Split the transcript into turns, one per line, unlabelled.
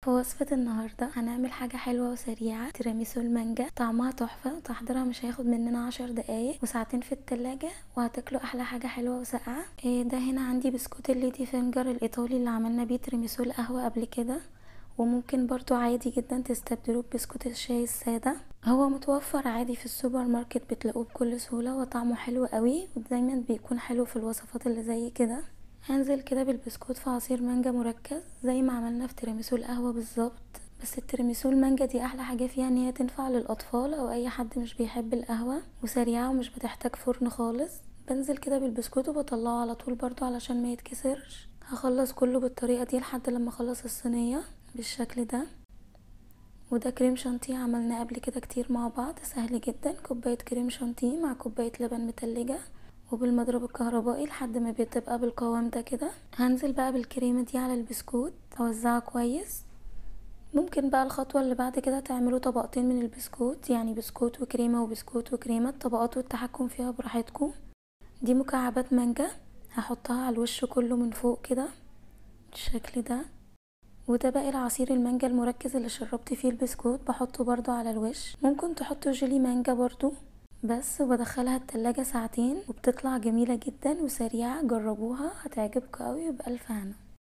في وصفة النهاردة هنعمل حاجة حلوة وسريعة تيراميسو المانجا طعمها تحفة تحضيرها مش هياخد مننا عشر دقايق وساعتين في التلاجة وهتاكلوا احلى حاجة حلوة وساقعة إيه ده هنا عندي بسكوت الليدي فينجر الايطالي اللي عملنا بيه تيراميسو القهوة قبل كده وممكن برضو عادي جدا تستبدلوه بسكوت الشاي السادة هو متوفر عادي في السوبر ماركت بتلاقوه بكل سهولة وطعمه حلو قوي ودايما بيكون حلو في الوصفات اللي زي كده هنزل كده بالبسكوت في عصير مانجا مركز زي ما عملنا في تيراميسو القهوة بالظبط بس التيراميسو المانجا دي احلى حاجة فيها ان هي تنفع للاطفال او اي حد مش بيحب القهوة وسريعة ومش بتحتاج فرن خالص بنزل كده بالبسكوت وبطلعه على طول برضو علشان ما يتكسرش هخلص كله بالطريقة دي لحد لما اخلص الصينية بالشكل ده وده كريم شانتيه عملناه قبل كده كتير مع بعض سهل جدا كوباية كريم شانتيه مع كوباية لبن متلجة وبالمضرب الكهربائي لحد ما بتبقى بالقوام ده كده هنزل بقى بالكريمة دي على البسكوت اوزعها كويس ممكن بقى الخطوة اللي بعد كده تعملوا طبقتين من البسكوت يعني بسكوت وكريمة وبسكوت وكريمة الطبقات والتحكم فيها براحتكم دي مكعبات مانجا هحطها على الوش كله من فوق كده بالشكل ده وده باقي العصير المانجا المركز اللي شربت فيه البسكوت بحطه برضو على الوش ممكن تحطوا جيلي مانجا برضو بس وبدخلها التلاجة ساعتين وبتطلع جميلة جدا وسريعة جربوها هتعجبكم قوي وبألف هنا